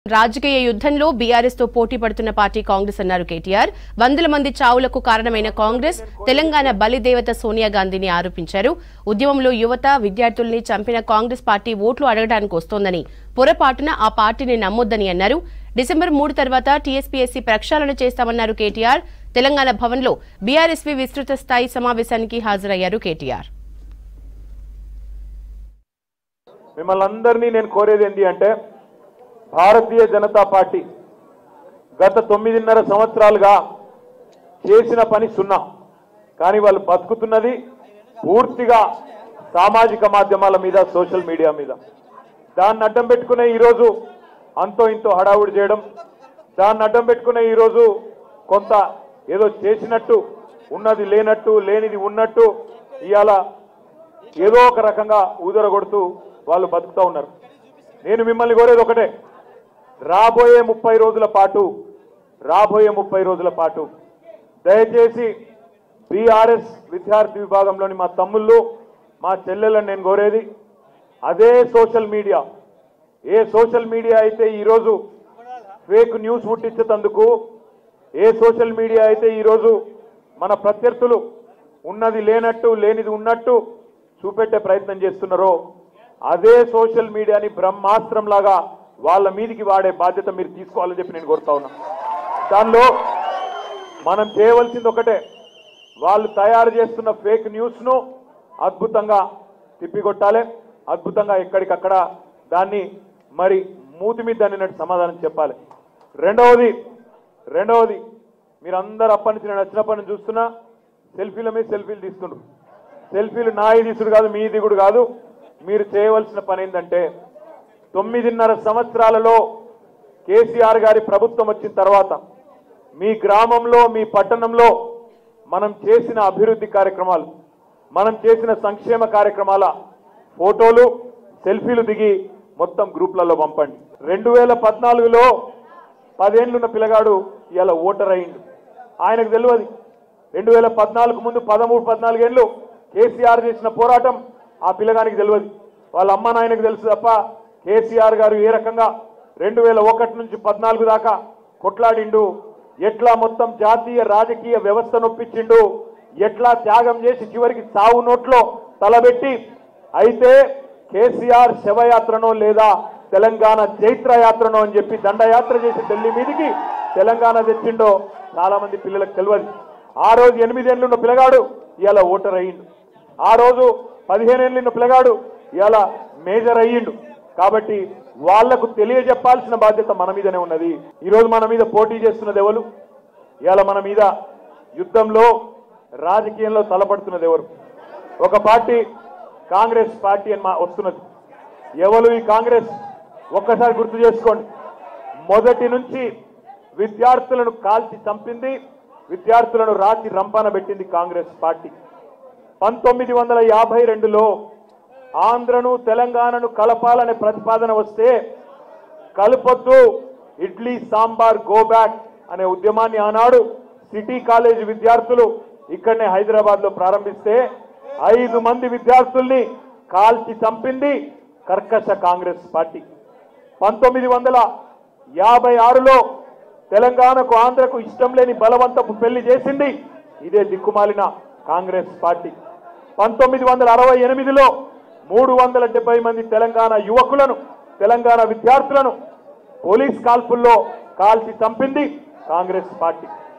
రాజకీయ యుద్ధంలో బీఆర్ఎస్ తో పోటీ పడుతున్న పార్టీ కాంగ్రెస్ అన్నారు కేటీఆర్ వందల మంది చావులకు కారణమైన కాంగ్రెస్ తెలంగాణ బలిదేవత సోనియా గాంధీని ఆరోపించారు ఉద్యమంలో యువత విద్యార్థుల్ని చంపిన కాంగ్రెస్ పార్టీ ఓట్లు అడగడానికి వస్తోందని పొరపాటున ఆ పార్టీని నమ్మొద్దని అన్నారు డిసెంబర్ మూడు తర్వాత టీఎస్పీఎస్సీ ప్రక్షాళన చేస్తామన్నారు కేటీఆర్ తెలంగాణ భవన్లో బీఆర్ఎస్వి విస్తృత స్థాయి సమావేశానికి హాజరయ్యారు కేటీఆర్ మిమ్మల్ని అందరినీ నేను కోరేది ఏంటి అంటే భారతీయ జనతా పార్టీ గత తొమ్మిదిన్నర సంవత్సరాలుగా చేసిన పని సున్నా కానీ వాళ్ళు బతుకుతున్నది పూర్తిగా సామాజిక మాధ్యమాల మీద సోషల్ మీడియా మీద దాన్ని అడ్డం పెట్టుకునే ఈరోజు అంతో ఇంతో హడావుడి చేయడం దాన్ని అడ్డం పెట్టుకునే ఈరోజు కొంత ఏదో చేసినట్టు ఉన్నది లేనట్టు లేనిది ఉన్నట్టు ఇవాళ ఏదో ఒక రకంగా ఊదరగొడుతూ వాళ్ళు బతుకుతూ ఉన్నారు నేను మిమ్మల్ని కోరేది ఒకటే రాబోయే ముప్పై రోజుల పాటు రాబోయే ముప్పై రోజుల పాటు దయచేసి బీఆర్ఎస్ విద్యార్థి విభాగంలోని మా తమ్ముళ్ళు మా చెల్లెళ్ళని నేను కోరేది అదే సోషల్ మీడియా ఏ సోషల్ మీడియా అయితే ఈరోజు ఫేక్ న్యూస్ పుట్టించేందుకు ఏ సోషల్ మీడియా అయితే ఈరోజు మన ప్రత్యర్థులు ఉన్నది లేనట్టు లేనిది ఉన్నట్టు చూపెట్టే ప్రయత్నం చేస్తున్నారో అదే సోషల్ మీడియాని బ్రహ్మాస్త్రం లాగా వాళ్ళ మీదికి వాడే బాధ్యత మీరు తీసుకోవాలని చెప్పి నేను కోరుతా ఉన్నా దానిలో మనం చేయవలసింది ఒకటే వాళ్ళు తయారు చేస్తున్న ఫేక్ న్యూస్ ను అద్భుతంగా తిప్పికొట్టాలి అద్భుతంగా ఎక్కడికక్కడ దాన్ని మరి మూతి మీద దాన్ని సమాధానం చెప్పాలి రెండవది రెండవది మీరందరూ అప్పటి నుంచి నేను వచ్చినప్పటి నుంచి చూస్తున్నా సెల్ఫీల మీద సెల్ఫీలు తీసుకుండ్రు సెల్ఫీలు నాయి తీసుడు కాదు మీ దిగుడు కాదు మీరు చేయవలసిన పని ఏంటంటే తొమ్మిదిన్నర సంవత్సరాలలో కేసీఆర్ గారి ప్రభుత్వం వచ్చిన తర్వాత మీ గ్రామంలో మీ పట్టణంలో మనం చేసిన అభివృద్ధి కార్యక్రమాలు మనం చేసిన సంక్షేమ కార్యక్రమాల ఫోటోలు సెల్ఫీలు దిగి మొత్తం గ్రూప్లలో పంపండి రెండు వేల పద్నాలుగులో పదేళ్లున్న పిల్లగాడు ఇలా ఓటర్ అయిండు ఆయనకు తెలియదు రెండు వేల పద్నాలుగు ముందు పదమూడు పద్నాలుగేళ్ళు కేసీఆర్ చేసిన పోరాటం ఆ పిల్లగానికి తెలియదు వాళ్ళ అమ్మ నాయనకు తెలుసు తప్ప కేసీఆర్ గారు ఏ రకంగా రెండు వేల ఒకటి నుంచి పద్నాలుగు దాకా కొట్లాడిండు ఎట్లా మొత్తం జాతీయ రాజకీయ వ్యవస్థ నొప్పించిండు ఎట్లా త్యాగం చేసి చివరికి సావు నోట్లో తలబెట్టి అయితే కేసీఆర్ శవయాత్రనో లేదా తెలంగాణ చైత్ర యాత్రనో అని చెప్పి దండయాత్ర చేసి ఢిల్లీ మీదికి తెలంగాణ తెచ్చిండో చాలా మంది పిల్లలకు తెలియదు ఆ రోజు ఎనిమిదేళ్ళు ఉన్న పిల్లగాడు ఇవాళ ఓటర్ అయ్యిండు ఆ రోజు పదిహేనేళ్ళు ఉన్న పిల్లగాడు ఇవాళ మేజర్ అయ్యిండు కాబట్టి వాళ్లకు తెలియజెప్పాల్సిన బాధ్యత మన మీదనే ఉన్నది ఈరోజు మన మీద పోటీ చేస్తున్నది ఎవరు ఇవాళ మన మీద యుద్ధంలో రాజకీయంలో తలపడుతున్నది ఎవరు ఒక పార్టీ కాంగ్రెస్ పార్టీ అని మా వస్తున్నది ఎవరు ఈ కాంగ్రెస్ ఒక్కసారి గుర్తు చేసుకోండి మొదటి నుంచి విద్యార్థులను కాల్చి చంపింది విద్యార్థులను రాచి రంపాన పెట్టింది కాంగ్రెస్ పార్టీ పంతొమ్మిది వందల యాభై రెండులో ఆంధ్రను తెలంగాణను కలపాలనే ప్రతిపాదన వస్తే కలపొద్దు ఇడ్లీ సాంబార్ గో బ్యాక్ అనే ఉద్యమాన్ని ఆనాడు సిటీ కాలేజ్ విద్యార్థులు ఇక్కడనే హైదరాబాద్ లో ప్రారంభిస్తే ఐదు మంది విద్యార్థుల్ని కాల్చి చంపింది కర్కశ కాంగ్రెస్ పార్టీ పంతొమ్మిది వందల యాభై ఆరులో తెలంగాణకు ఆంధ్రకు ఇష్టం లేని బలవంతపు పెళ్లి చేసింది ఇదే దిక్కుమాలిన కాంగ్రెస్ పార్టీ పంతొమ్మిది వందల అరవై ఎనిమిదిలో మూడు వందల డెబ్బై మంది తెలంగాణ యువకులను తెలంగాణ విద్యార్థులను పోలీస్ కాల్పుల్లో కాల్చి చంపింది కాంగ్రెస్ పార్టీ